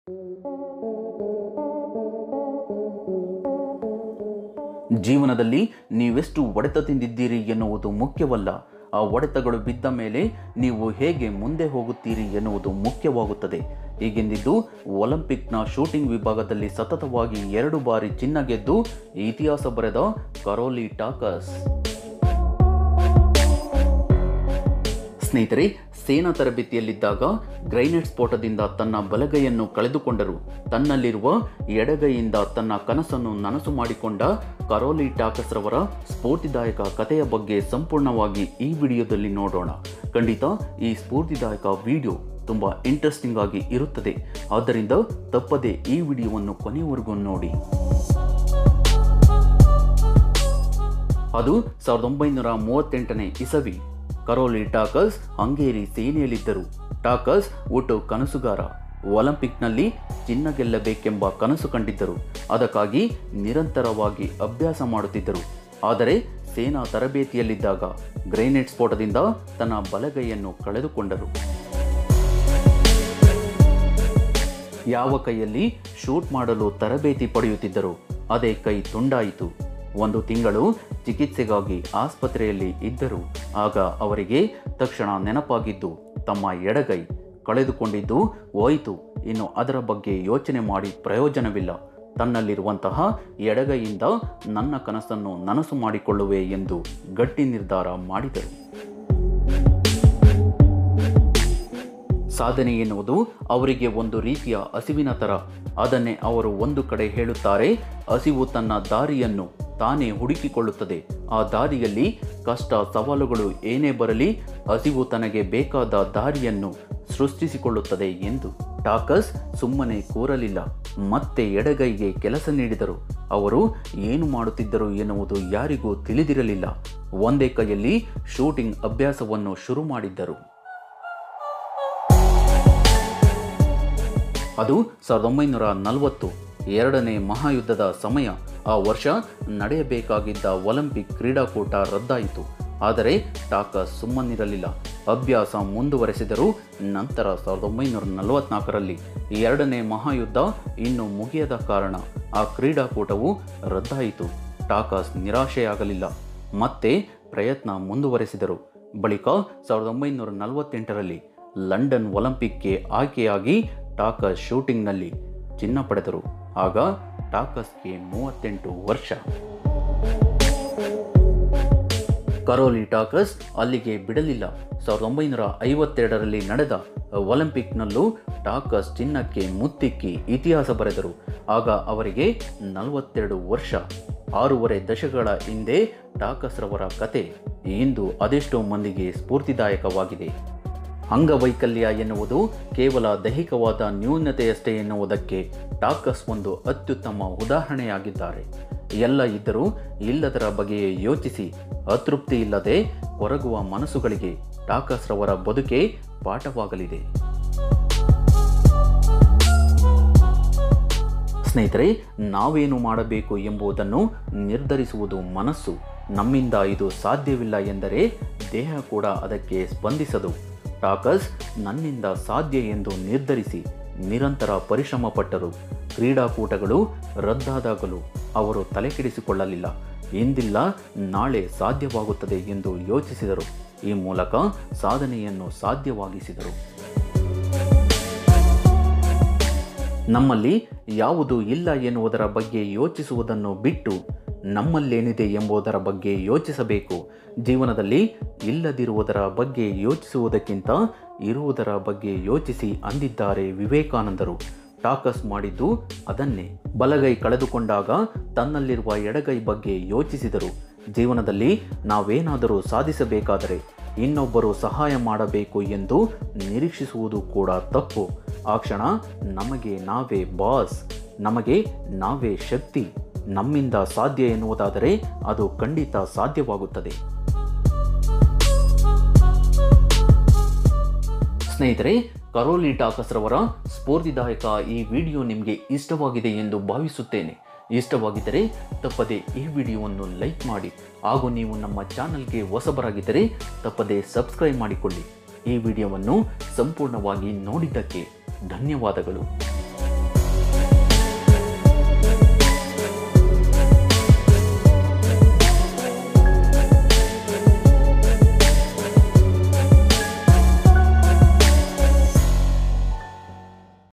ಜೀವನದಲ್ಲಿ ನೀವೆಷ್ಟು ಹೊಡೆತ ತಿಂದಿದ್ದೀರಿ ಎನ್ನುವುದು ಮುಖ್ಯವಲ್ಲ ಆ ಹೊಡೆತಗಳು ಬಿದ್ದ ಮೇಲೆ ನೀವು ಹೇಗೆ ಮುಂದೆ ಹೋಗುತ್ತೀರಿ ಎನ್ನುವುದು ಮುಖ್ಯವಾಗುತ್ತದೆ ಹೀಗೆಂದಿದ್ದು ಒಲಿಂಪಿಕ್ನ ಶೂಟಿಂಗ್ ವಿಭಾಗದಲ್ಲಿ ಸತತವಾಗಿ ಎರಡು ಬಾರಿ ಚಿನ್ನ ಗೆದ್ದು ಇತಿಹಾಸ ಬರೆದ ಕರೋಲಿ ಟಾಕಸ್ ಸ್ನೇಹಿತರೆ ಸೇನಾ ತರಬೇತಿಯಲ್ಲಿದ್ದಾಗ ಗ್ರೈನೇಡ್ ಸ್ಫೋಟದಿಂದ ತನ್ನ ಬಲಗೈಯನ್ನು ಕಳೆದುಕೊಂಡರು ತನ್ನಲ್ಲಿರುವ ಎಡಗೈಯಿಂದ ತನ್ನ ಕನಸನ್ನು ನನಸು ಮಾಡಿಕೊಂಡ ಕರೋಲಿ ಟಾಕಸ್ ರವರ ಸ್ಫೂರ್ತಿದಾಯಕ ಕಥೆಯ ಬಗ್ಗೆ ಸಂಪೂರ್ಣವಾಗಿ ಈ ವಿಡಿಯೋದಲ್ಲಿ ನೋಡೋಣ ಖಂಡಿತ ಈ ಸ್ಫೂರ್ತಿದಾಯಕ ವಿಡಿಯೋ ತುಂಬ ಇಂಟ್ರೆಸ್ಟಿಂಗ್ ಆಗಿ ಇರುತ್ತದೆ ಆದ್ದರಿಂದ ತಪ್ಪದೆ ಈ ವಿಡಿಯೋವನ್ನು ಕೊನೆಯವರೆಗೂ ನೋಡಿ ಅದು ಸಾವಿರದ ಒಂಬೈನೂರ ಮೂವತ್ತೆಂಟನೇ ಇಸವಿ ಕರೋಲಿ ಟಾಕಸ್ ಹಂಗೇರಿ ಸೇನೆಯಲ್ಲಿದ್ದರು ಟಾಕಸ್ ಒಟ್ಟು ಕನಸುಗಾರ ಒಲಿಂಪಿಕ್ನಲ್ಲಿ ಚಿನ್ನ ಗೆಲ್ಲಬೇಕೆಂಬ ಕನಸು ಕಂಡಿದ್ದರು ಅದಕ್ಕಾಗಿ ನಿರಂತರವಾಗಿ ಅಭ್ಯಾಸ ಮಾಡುತ್ತಿದ್ದರು ಆದರೆ ಸೇನಾ ತರಬೇತಿಯಲ್ಲಿದ್ದಾಗ ಗ್ರೆನೇಡ್ ಸ್ಫೋಟದಿಂದ ತನ್ನ ಬಲಗೈಯನ್ನು ಕಳೆದುಕೊಂಡರು ಯಾವ ಕೈಯಲ್ಲಿ ಶೂಟ್ ಮಾಡಲು ತರಬೇತಿ ಪಡೆಯುತ್ತಿದ್ದರು ಅದೇ ಕೈ ತುಂಡಾಯಿತು ಒಂದು ತಿಂಗಳು ಚಿಕಿತ್ಸೆಗಾಗಿ ಆಸ್ಪತ್ರೆಯಲ್ಲಿ ಇದ್ದರು ಆಗ ಅವರಿಗೆ ತಕ್ಷಣ ನೆನಪಾಗಿದ್ದು ತಮ್ಮ ಎಡಗೈ ಕಳೆದುಕೊಂಡಿದ್ದು ಹೋಯಿತು ಇನ್ನು ಅದರ ಬಗ್ಗೆ ಯೋಚನೆ ಮಾಡಿ ಪ್ರಯೋಜನವಿಲ್ಲ ತನ್ನಲ್ಲಿರುವಂತಹ ಎಡಗೈಯಿಂದ ನನ್ನ ಕನಸನ್ನು ನನಸು ಮಾಡಿಕೊಳ್ಳುವೆ ಎಂದು ಗಟ್ಟಿ ನಿರ್ಧಾರ ಮಾಡಿದರು ಸಾಧನೆ ಎನ್ನುವುದು ಅವರಿಗೆ ಒಂದು ರೀತಿಯ ಹಸಿವಿನ ಥರ ಅದನ್ನೇ ಅವರು ಒಂದು ಕಡೆ ಹೇಳುತ್ತಾರೆ ಹಸಿವು ತನ್ನ ದಾರಿಯನ್ನು ತಾನೇ ಹುಡುಕಿಕೊಳ್ಳುತ್ತದೆ ಆ ದಾರಿಯಲ್ಲಿ ಕಷ್ಟ ಸವಾಲುಗಳು ಏನೇ ಬರಲಿ ಹಸಿವು ತನಗೆ ಬೇಕಾದ ದಾರಿಯನ್ನು ಸೃಷ್ಟಿಸಿಕೊಳ್ಳುತ್ತದೆ ಎಂದು ಟಾಕಸ್ ಸುಮ್ಮನೆ ಕೂರಲಿಲ್ಲ ಮತ್ತೆ ಎಡಗೈಗೆ ಕೆಲಸ ನೀಡಿದರು ಅವರು ಏನು ಮಾಡುತ್ತಿದ್ದರು ಎನ್ನುವುದು ಯಾರಿಗೂ ತಿಳಿದಿರಲಿಲ್ಲ ಒಂದೇ ಕೈಯಲ್ಲಿ ಶೂಟಿಂಗ್ ಅಭ್ಯಾಸವನ್ನು ಶುರು ಮಾಡಿದ್ದರು ಅದು ಸಾವಿರದ ಒಂಬೈನೂರ ನಲವತ್ತು ಎರಡನೇ ಮಹಾಯುದ್ಧದ ಸಮಯ ಆ ವರ್ಷ ನಡೆಯಬೇಕಾಗಿದ್ದ ಒಲಿಂಪಿಕ್ ಕ್ರೀಡಾಕೂಟ ರದ್ದಾಯಿತು ಆದರೆ ಟಾಕಸ್ ಸುಮ್ಮನಿರಲಿಲ್ಲ ಅಭ್ಯಾಸ ಮುಂದುವರೆಸಿದರು ನಂತರ ಸಾವಿರದ ಒಂಬೈನೂರ ನಲವತ್ನಾಲ್ಕರಲ್ಲಿ ಎರಡನೇ ಮಹಾಯುದ್ಧ ಇನ್ನೂ ಮುಗಿಯದ ಕಾರಣ ಆ ಕ್ರೀಡಾಕೂಟವು ರದ್ದಾಯಿತು ಟಾಕಸ್ ನಿರಾಶೆಯಾಗಲಿಲ್ಲ ಮತ್ತೆ ಪ್ರಯತ್ನ ಮುಂದುವರೆಸಿದರು ಬಳಿಕ ಸಾವಿರದ ಒಂಬೈನೂರ ನಲವತ್ತೆಂಟರಲ್ಲಿ ಲಂಡನ್ ಒಲಿಂಪಿಕ್ಗೆ ಆಯ್ಕೆಯಾಗಿ ಟಾಕಸ್ ಶೂಟಿಂಗ್ನಲ್ಲಿ ಚಿನ್ನ ಪಡೆದರು ಆಗ ಟಾಕಸ್ಗೆ ಮೂವತ್ತೆಂಟು ವರ್ಷ ಕರೋಲಿ ಟಾಕಸ್ ಅಲ್ಲಿಗೆ ಬಿಡಲಿಲ್ಲ ಸಾವಿರದ ಒಂಬೈನೂರ ಐವತ್ತೆರಡರಲ್ಲಿ ನಡೆದ ಒಲಿಂಪಿಕ್ನಲ್ಲೂ ಟಾಕಸ್ ಚಿನ್ನಕ್ಕೆ ಮುತ್ತಿಕ್ಕಿ ಇತಿಹಾಸ ಬರೆದರು ಆಗ ಅವರಿಗೆ ನಲವತ್ತೆರಡು ವರ್ಷ ಆರೂವರೆ ದಶಕಗಳ ಹಿಂದೆ ಟಾಕಸ್ ರವರ ಕತೆ ಇಂದು ಅದೆಷ್ಟೋ ಮಂದಿಗೆ ಸ್ಫೂರ್ತಿದಾಯಕವಾಗಿದೆ ಅಂಗವೈಕಲ್ಯ ಎನ್ನುವುದು ಕೇವಲ ದೈಹಿಕವಾದ ನ್ಯೂನತೆಯಷ್ಟೇ ಎನ್ನುವುದಕ್ಕೆ ಟಾಕಸ್ ಒಂದು ಅತ್ಯುತ್ತಮ ಉದಾಹರಣೆಯಾಗಿದ್ದಾರೆ ಎಲ್ಲ ಇದ್ದರೂ ಇಲ್ಲದರ ಬಗೆಯೇ ಯೋಚಿಸಿ ಅತೃಪ್ತಿ ಇಲ್ಲದೆ ಕೊರಗುವ ಮನಸ್ಸುಗಳಿಗೆ ಟಾಕಸ್ ರವರ ಬದುಕೆ ಪಾಠವಾಗಲಿದೆ ಸ್ನೇಹಿತರೆ ನಾವೇನು ಮಾಡಬೇಕು ಎಂಬುದನ್ನು ನಿರ್ಧರಿಸುವುದು ಮನಸ್ಸು ನಮ್ಮಿಂದ ಇದು ಸಾಧ್ಯವಿಲ್ಲ ಎಂದರೆ ದೇಹ ಕೂಡ ಅದಕ್ಕೆ ಸ್ಪಂದಿಸದು ಟಾಕಸ್ ನನ್ನಿಂದ ಸಾಧ್ಯ ಎಂದು ನಿರ್ಧರಿಸಿ ನಿರಂತರ ಪರಿಶ್ರಮ ಪಟ್ಟರು ಕ್ರೀಡಾಕೂಟಗಳು ರದ್ದಾದಾಗಲೂ ಅವರು ತಲೆಕೆಡಿಸಿಕೊಳ್ಳಲಿಲ್ಲ ಇಂದಿಲ್ಲ ನಾಳೆ ಸಾಧ್ಯವಾಗುತ್ತದೆ ಎಂದು ಯೋಚಿಸಿದರು ಈ ಮೂಲಕ ಸಾಧನೆಯನ್ನು ಸಾಧ್ಯವಾಗಿಸಿದರು ನಮ್ಮಲ್ಲಿ ಯಾವುದು ಇಲ್ಲ ಎನ್ನುವುದರ ಬಗ್ಗೆ ಯೋಚಿಸುವುದನ್ನು ಬಿಟ್ಟು ನಮ್ಮಲ್ಲೇನಿದೆ ಎಂಬುದರ ಬಗ್ಗೆ ಯೋಚಿಸಬೇಕು ಜೀವನದಲ್ಲಿ ಇಲ್ಲದಿರುವುದರ ಬಗ್ಗೆ ಯೋಚಿಸುವುದಕ್ಕಿಂತ ಇರುವುದರ ಬಗ್ಗೆ ಯೋಚಿಸಿ ಅಂದಿದ್ದಾರೆ ವಿವೇಕಾನಂದರು ಟಾಕಸ್ ಮಾಡಿದ್ದು ಅದನ್ನೇ ಬಲಗೈ ಕಳೆದುಕೊಂಡಾಗ ತನ್ನಲ್ಲಿರುವ ಎಡಗೈ ಬಗ್ಗೆ ಯೋಚಿಸಿದರು ಜೀವನದಲ್ಲಿ ನಾವೇನಾದರೂ ಸಾಧಿಸಬೇಕಾದರೆ ಇನ್ನೊಬ್ಬರು ಸಹಾಯ ಮಾಡಬೇಕು ಎಂದು ನಿರೀಕ್ಷಿಸುವುದು ಕೂಡ ತಪ್ಪು ಆ ಕ್ಷಣ ನಮಗೆ ನಾವೇ ಬಾಸ್ ನಮಗೆ ನಾವೇ ಶಕ್ತಿ ನಮ್ಮಿಂದ ಸಾಧ್ಯ ಎನ್ನುವುದಾದರೆ ಅದು ಖಂಡಿತ ಸಾಧ್ಯವಾಗುತ್ತದೆ ಸ್ನೇಹಿತರೆ ಕರೋಲಿ ಟಾಕಸ್ ರವರ ಸ್ಫೂರ್ತಿದಾಯಕ ಈ ವಿಡಿಯೋ ನಿಮಗೆ ಇಷ್ಟವಾಗಿದೆ ಎಂದು ಭಾವಿಸುತ್ತೇನೆ ಇಷ್ಟವಾಗಿದ್ದರೆ ತಪ್ಪದೆ ಈ ವಿಡಿಯೋವನ್ನು ಲೈಕ್ ಮಾಡಿ ಹಾಗೂ ನೀವು ನಮ್ಮ ಚಾನಲ್ಗೆ ಹೊಸಬರಾಗಿದ್ದರೆ ತಪ್ಪದೆ ಸಬ್ಸ್ಕ್ರೈಬ್ ಮಾಡಿಕೊಳ್ಳಿ ಈ ವಿಡಿಯೋವನ್ನು ಸಂಪೂರ್ಣವಾಗಿ ನೋಡಿದ್ದಕ್ಕೆ ಧನ್ಯವಾದಗಳು